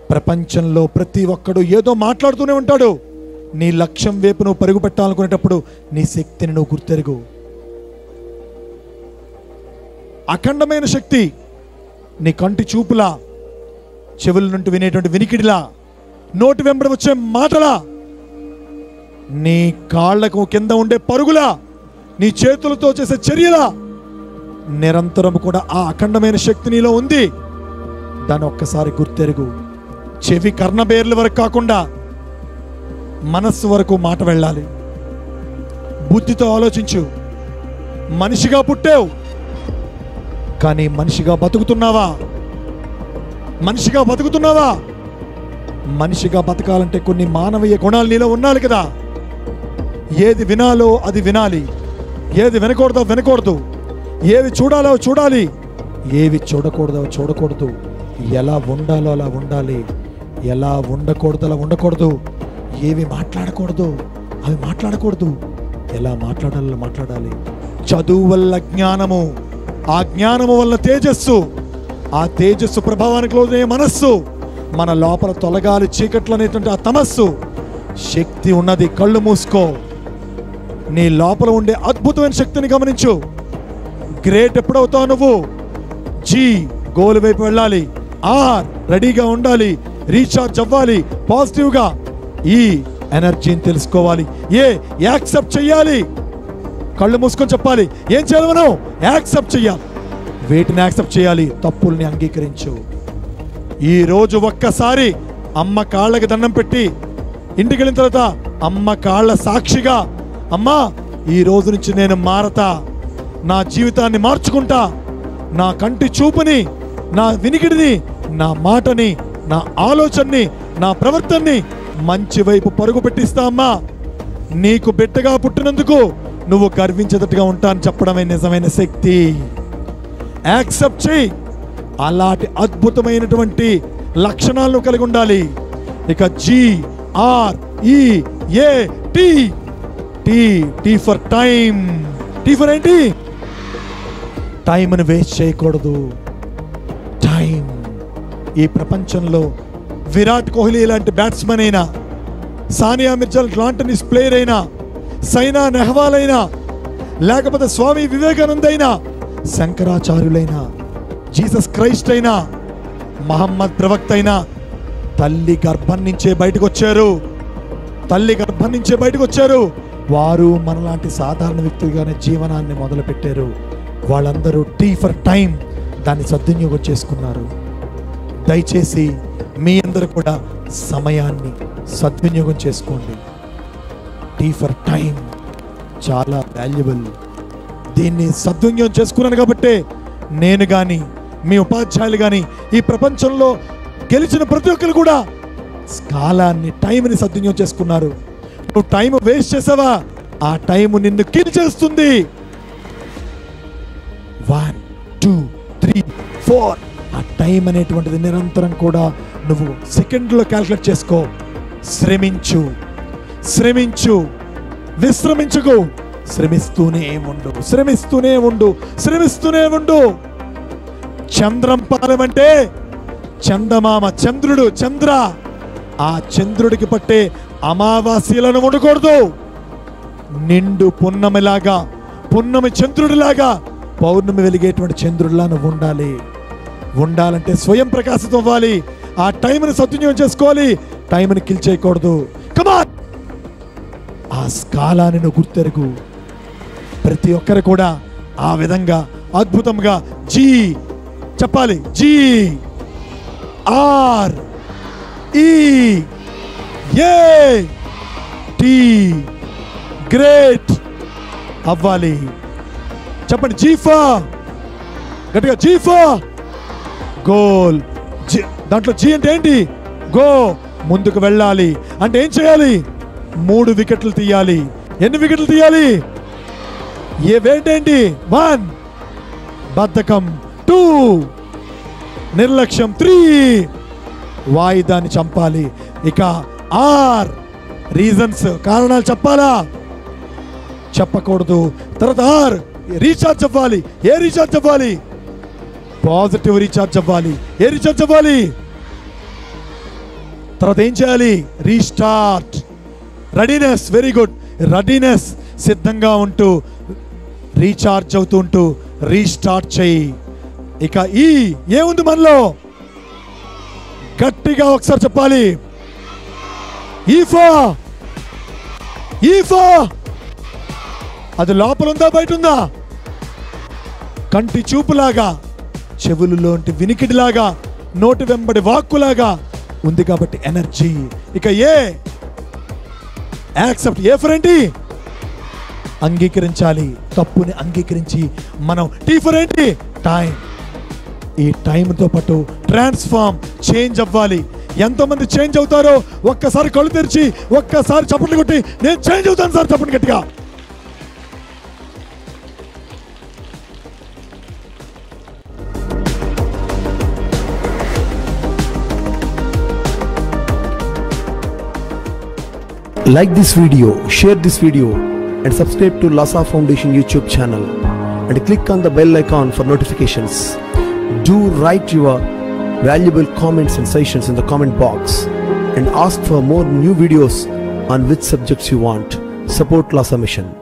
ప్రపంచంలో ప్రతి ఒక్కడు ఏదో మాట్లాడుతూనే ఉంటాడు నీ లక్ష్యం వైపు నువ్వు పరుగు పెట్టాలనుకునేటప్పుడు నీ శక్తిని నువ్వు గుర్తెరుగు అఖండమైన శక్తి నీ కంటి చూపులా చెవుల నుండి వినేటువంటి వినికిడిలా నోటి వెంబడి వచ్చే మాటలా నీ కాళ్లకు కింద ఉండే పరుగులా నీ చేతులతో చేసే చర్యలా నిరంతరం కూడా ఆ అఖండమైన శక్తి నీలో ఉంది దాన్ని ఒక్కసారి గుర్తెరుగు చెవి కర్ణబేర్ల వరకు కాకుండా మనస్సు వరకు మాట వెళ్ళాలి బుద్ధితో ఆలోచించు మనిషిగా పుట్టావు కానీ మనిషిగా బతుకుతున్నావా మనిషిగా బతుకుతున్నావా మనిషిగా బతకాలంటే కొన్ని మానవీయ గుణాలు నీలో ఉండాలి కదా ఏది వినాలో అది వినాలి ఏది వినకూడదో వినకూడదు ఏవి చూడాలో చూడాలి ఏవి చూడకూడదో చూడకూడదు ఎలా ఉండాలో అలా ఉండాలి ఎలా ఉండకూడదు అలా ఉండకూడదు ఏవి మాట్లాడకూడదు అవి మాట్లాడకూడదు ఎలా మాట్లాడాలో అలా మాట్లాడాలి చదువు వల్ల జ్ఞానము ఆ జ్ఞానము వల్ల తేజస్సు ఆ తేజస్సు ప్రభావానికి లోనే మనస్సు మన లోపల తొలగాలి చీకట్లు అనేటువంటి ఆ తమస్సు శక్తి ఉన్నది కళ్ళు మూసుకో నీ లోపల ఉండే అద్భుతమైన శక్తిని గమనించు గ్రేట్ ఎప్పుడవుతావు నువ్వు జీ గోల్ వైపు వెళ్ళాలి ఆర్ రెడీగా ఉండాలి రీఛార్జ్ అవ్వాలి పాజిటివ్గా ఈ ఎనర్జీని తెలుసుకోవాలి ఏ యాక్సెప్ట్ చెయ్యాలి కళ్ళు మూసుకొని చెప్పాలి ఏం చేయాలి మనం యాక్సెప్ట్ చెయ్యాలి వేటిని యాక్సెప్ట్ చేయాలి తప్పుల్ని అంగీకరించు ఈ రోజు ఒక్కసారి అమ్మ కాళ్ళకి దండం పెట్టి ఇంటికి వెళ్ళిన తర్వాత అమ్మ కాళ్ళ సాక్షిగా అమ్మా ఈ రోజు నుంచి నేను మారతా నా జీవితాన్ని మార్చుకుంటా నా కంటి చూపుని నా వినికిడిని నా మాటని నా ఆలోచనని నా ప్రవర్తనని మంచి వైపు పరుగు పెట్టిస్తా అమ్మా నీకు బిడ్డగా పుట్టినందుకు నువ్వు గర్వించేటట్టుగా ఉంటా అని చెప్పడమే నిజమైన శక్తి యాక్సెప్ట్ చేయి అలాంటి అద్భుతమైనటువంటి లక్షణాలను కలిగి ఉండాలి ఇక G R E A T T T for time T for ఏంటి టైంని వేస్ట్ చేయకూడదు టైం ఈ ప్రపంచంలో విరాట్ కోహ్లీ లాంటి బ్యాట్స్మెన్ అయినా సానియా మిర్జల్ లాంటి ప్లేయర్ అయినా సైనా నెహ్వాల్ అయినా లేకపోతే స్వామి వివేకానంద అయినా శంకరాచార్యులైనా జీసస్ క్రైస్ట్ అయినా మహమ్మద్ ప్రవక్త అయినా తల్లి గర్భం నుంచే బయటకు వచ్చారు తల్లి గర్భం నుంచే బయటకు వచ్చారు వారు మనలాంటి సాధారణ వ్యక్తులుగానే జీవనాన్ని మొదలుపెట్టారు వాళ్ళందరూ టీ ఫర్ టైం దాన్ని సద్వినియోగం చేసుకున్నారు దయచేసి మీ అందరూ కూడా సమయాన్ని సద్వినియోగం చేసుకోండి టీ ఫర్ టైం చాలా వాల్యుబుల్ దీన్ని సద్వినియోగం చేసుకున్నాను కాబట్టి నేను కానీ మీ ఉపాధ్యాయులు కానీ ఈ ప్రపంచంలో గెలిచిన ప్రతి ఒక్కరు కూడా కాలాన్ని టైంని సద్వినియోగం చేసుకున్నారు నువ్వు టైం వేస్ట్ చేసావా ఆ టైం నిన్ను కిల్ చేస్తుంది వన్ టూ త్రీ ఫోర్ ఆ టైం అనేటువంటిది నిరంతరం కూడా నువ్వు సెకండ్లో క్యాల్కులేట్ చేసుకో శ్రమించు శ్రమించు విశ్రమించుకో శ్రమిస్తూనే ఉండు శ్రమిస్తూనే ఉండు శ్రమిస్తూనే ఉండు చంద్రం పాలం అంటే చందమామ చంద్రుడు చంద్ర ఆ చంద్రుడికి పట్టే అమావాస్యలను ఉండకూడదు నిండు పున్నమిలాగా పున్నమి చంద్రుడిలాగా పౌర్ణమి వెలిగేటువంటి చంద్రుడిలా నువ్వు ఉండాలి ఉండాలంటే స్వయం ప్రకాశితం అవ్వాలి ఆ టైంని సద్వినియోగం చేసుకోవాలి టైంని కిల్ చేయకూడదు కమాన్ ఆ స్కాలాన్ని నువ్వు గుర్తెరుగు ప్రతి ఒక్కరు కూడా ఆ విధంగా అద్భుతంగా జీ చెప్పాలి G are E A tea great అవ్వాలి చెప్పండి జీఫా గట్టిగా జీఫా గోల్ జీ దాంట్లో జీ అంటే ఏంటి గో ముందుకు వెళ్ళాలి అంటే ఏం చేయాలి మూడు వికెట్లు తీయాలి ఎన్ని వికెట్లు తీయాలి ఏ వేంటేంటి వన్ బద్ధకం టూ నిర్లక్ష్యం త్రీ వాయిదాన్ని చంపాలి ఇక ఆర్ రీజన్స్ కారణాలు చెప్పాలా చెప్పకూడదు తర్వాత ఆర్ రీఛార్జ్ అవ్వాలి ఏ రీఛార్జ్ అవ్వాలి పాజిటివ్ రీఛార్జ్ అవ్వాలి ఏ రీఛార్జ్ అవ్వాలి తర్వాత ఏం చేయాలి restart readiness very good readiness సిద్ధంగా ఉంటూ రీఛార్జ్ అవుతూ ఉంటూ రీస్టార్ట్ చేయి ఇక ఈ ఏముంది మనలో గట్టిగా ఒకసారి చెప్పాలి ఈఫా ఈఫా అది లోపల ఉందా బయట ఉందా కంటి చూపులాగా చెవులలోంటి వినికిడిలాగా నోటి వెంబడి వాక్కులాగా ఉంది కాబట్టి ఎనర్జీ ఇక ఏ యాక్సెప్ట్ ఏ ఫర్ ఏంటి అంగీకరించాలి తప్పుని అంగీకరించి మనం టీ ఫర్ ఏంటి టైం ఈ టైంతో పాటు ట్రాన్స్ఫార్మ్ చేంజ్ అవ్వాలి ఎంతమంది చేంజ్ అవుతారో ఒక్కసారి కళ్ళు తెరిచి ఒక్కసారి చప్పట్లు కొట్టి నేను చేంజ్ అవుతాను సార్ చప్పట్లు గట్టిగా Like this video, share this video, and subscribe to Lasa Foundation YouTube channel. And click on the bell icon for notifications. Do write your valuable comments and suggestions in the comment box. And ask for more new videos on which subjects you want. Support Lasa Mission.